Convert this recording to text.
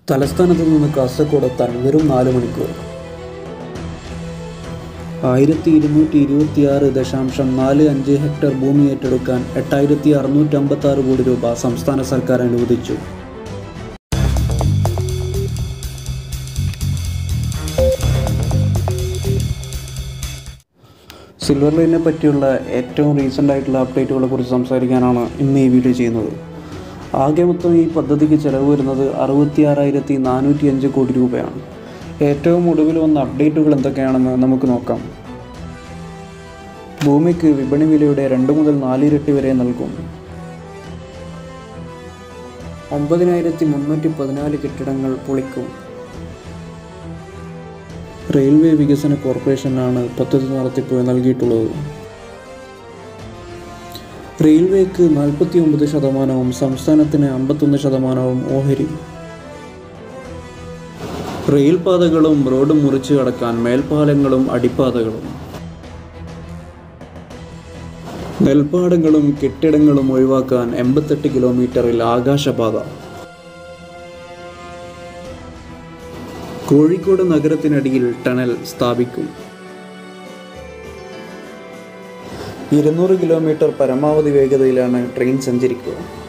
തലസ്ഥാനത്ത് നിന്ന് കാസർഗോഡ് എത്താൻ വെറും നാല് മണിക്കൂർ ആയിരത്തി ഇരുന്നൂറ്റി ഇരുപത്തിയാറ് ദശാംശം നാല് അഞ്ച് ഹെക്ടർ ഭൂമി ഏറ്റെടുക്കാൻ എട്ടായിരത്തി അറുന്നൂറ്റി അമ്പത്തി ആറ് കോടി രൂപ സംസ്ഥാന സർക്കാർ അനുവദിച്ചു സിൽവർ ലൈനിനെ പറ്റിയുള്ള ഏറ്റവും റീസെൻ്റ് ആയിട്ടുള്ള അപ്ഡേറ്റുകളെ കുറിച്ച് സംസാരിക്കാനാണ് ഇന്ന് ഈ വീഡിയോ ചെയ്യുന്നത് ആകെ മൊത്തം ഈ പദ്ധതിക്ക് ചിലവ് വരുന്നത് അറുപത്തി ആറായിരത്തി നാനൂറ്റി അഞ്ച് കോടി രൂപയാണ് ഏറ്റവും ഒടുവിൽ വന്ന അപ്ഡേറ്റുകൾ എന്തൊക്കെയാണെന്ന് നമുക്ക് നോക്കാം ഭൂമിക്ക് വിപണി വിലയുടെ രണ്ട് മുതൽ നാലിരട്ടി വരെ നൽകും ഒമ്പതിനായിരത്തി മുന്നൂറ്റി പതിനാല് കെട്ടിടങ്ങൾ പൊളിക്കും റെയിൽവേ വികസന കോർപ്പറേഷനാണ് പദ്ധതി നടത്തിപ്പ് നൽകിയിട്ടുള്ളത് റെയിൽവേക്ക് നാൽപ്പത്തി ഒമ്പത് ശതമാനവും സംസ്ഥാനത്തിന് അമ്പത്തൊന്ന് ശതമാനവും ഓഹരി റെയിൽ പാതകളും റോഡും മുറിച്ചു കടക്കാൻ മേൽപ്പാലങ്ങളും അടിപ്പാതകളും നെൽപ്പാടങ്ങളും കെട്ടിടങ്ങളും ഒഴിവാക്കാൻ എൺപത്തെട്ട് കിലോമീറ്ററിൽ ആകാശപാത കോഴിക്കോട് നഗരത്തിനടിയിൽ ടണൽ സ്ഥാപിക്കും ഇരുന്നൂറ് കിലോമീറ്റർ പരമാവധി വേഗതയിലാണ് ട്രെയിൻ സഞ്ചരിക്കുക